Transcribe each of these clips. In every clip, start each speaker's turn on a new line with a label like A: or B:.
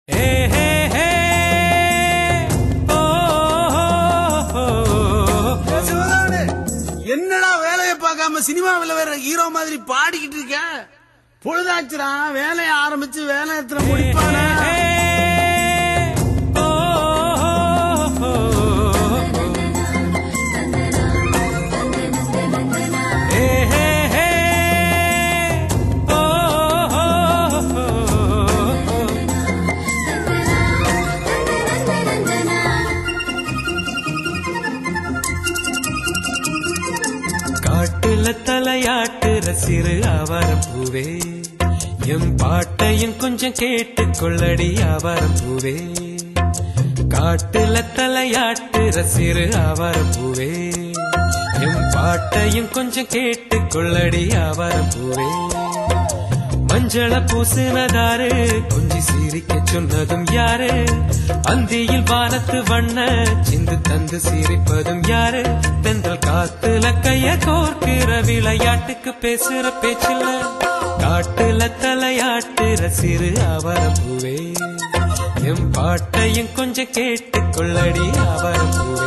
A: ஹே ஹே ஹே ஓ ஓ, ஓ
B: சிவகாமி, என்னடா வேலையை பார்க்காம சினிமாவில் வேற ஹீரோ மாதிரி பாடிக்கிட்டு இருக்க பொழுதாச்சுடா வேலையை ஆரம்பிச்சு வேலை எத்தனை முடிப்பானா
A: ஓ ஓ, ஓ ஹே ஹே ஹே ஓ ஓ, ஓ காட்டுல தலையாட்டுற சிறு ஆவாரம் பூவே எம் பாட்டையும் கொஞ்சம் கேட்டு கொள்ளடி ஆவாரம் பூவே காட்டுல தலையாட்டுற சிறு ஆவாரம் பூவே எம் பாட்டையும் கொஞ்சம் கேட்டு கொள்ளடி ஆவாரம் பூவே மஞ்சள பூசினதாரு கொஞ்சி சிரிக்க சொன்னதும் யாரு அந்தியில் வானத்து வண்ண சிந்து தந்து சிரிப்பதும் யாரு தென்றல் காத்துல கைய கோர்க்கிற விளையாட்டுக்கு பேசுற பேச்சில்ல காட்டுல தலையாட்டுற சிறு அவர பூவே எம் பாட்டையும் கொஞ்சம் கேட்டு கொள்ளடி அவர பூவே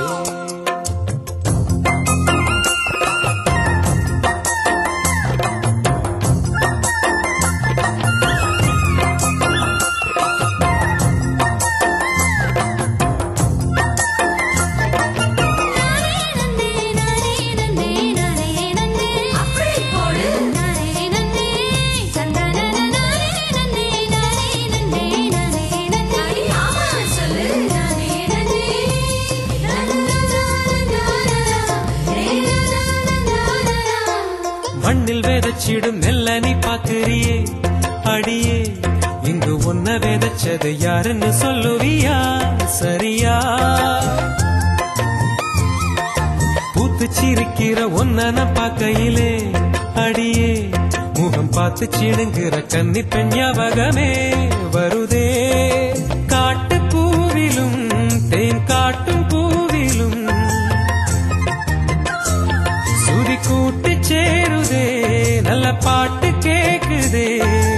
A: மண்ணில் வேதச்சிடும் நெல்ல நீ பாக்குறியே அடியே இங்கு உன்ன வேதச்சது யாருன்னு சொல்லுவியா சரியா பூத்து சிரிக்கிற ஒன்ன நான் பார்க்கையிலே அடியே முகம் பார்த்து சிடுங்கிற கன்னி பெண் ஞாபகமே வருதே காட்டு பூவிலும் தேன் காட்டும் பூவிலும் சுதி கூட்டி சேருதே நல்ல பாட்டு கேக்குதே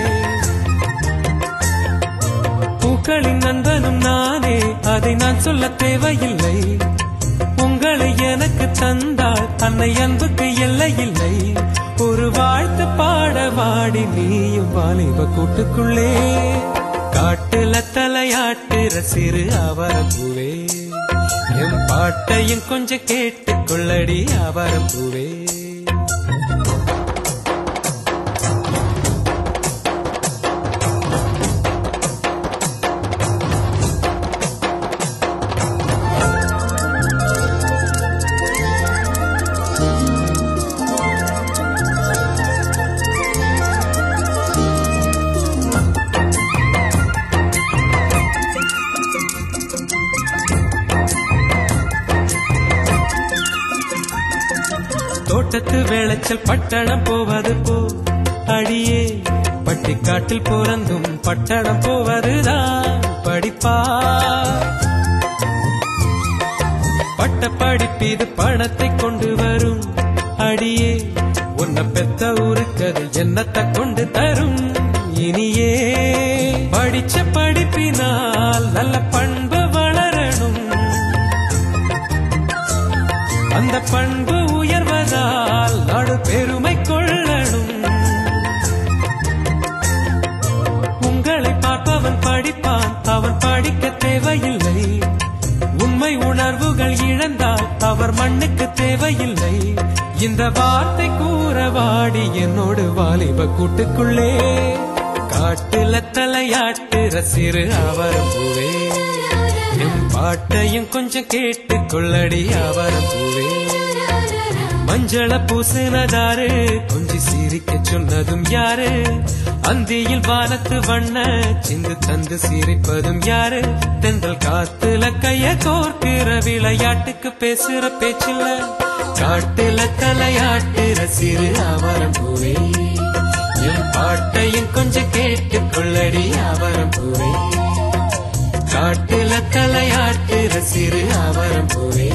A: பூக்களின் நண்பனும் நானே அதை நான் சொல்ல தேவையில்லை உங்களை எனக்கு தந்தால் அன்னை அன்புக்கு எல்லை இல்லை ஒரு வாழ்த்து பாட வாடி நீயும் வாலிப கூட்டுக்குள்ளே காட்டுல தலையாட்டுற சிறு அவரப்பூவே என் பாட்டையும் கொஞ்சம் கேட்டுக்கொள்ளடி அவரப்பூவே தோட்டத்து வேளைச்சல் பட்டணம் போவது போ அடியே பட்டிக்காட்டில் பிறந்தும் பட்டணம் போவதுதான் படிப்பா பட்ட படிப்பீது பணத்தை கொண்டு வரும் அடியே உன்னை பெத்த ஊருக்கது என்னத்தை கொண்டு தரும் இனியே படிச்ச படிப்பினால் நல்ல பண்பு வளரணும் அந்த பண்பு உயர்வதால் நாடு பெருமை கொள்ளணும் உங்களை பார்ப்பவன் படிப்பான் அவன் படிக்க தேவையில்லை உண்மை உணர்வுகள் இழந்தால் அவர் மண்ணுக்கு தேவையில்லை இந்த வார்த்தை கூற வாடி என்னோடு வாலிப கூட்டுக்குள்ளே காட்டுல தலையாட்டுற சிறு அவர் பூவே என் பாட்டையும் கொஞ்சம் கேட்டுக்கொள்ளடி அவர பூவே மஞ்சள பூசினதாரு கொஞ்சி சிரிக்க சொன்னதும் யாரு அந்தியில் வானத்து வண்ண சிந்து தந்து சிரிப்பதும் யாரு தென்றல் காத்துல கைய கோர்க்கிற விளையாட்டுக்கு பேசுற பேச்சில்ல காட்டுல தலையாட்டுற சிறு ஆவரம் பூவே என் பாட்டையும் கொஞ்சம் கேட்டுக்கொள்ளடி ஆவரம் பூவே காட்டுல தலையாட்டுற சிறு ஆவரம் பூவே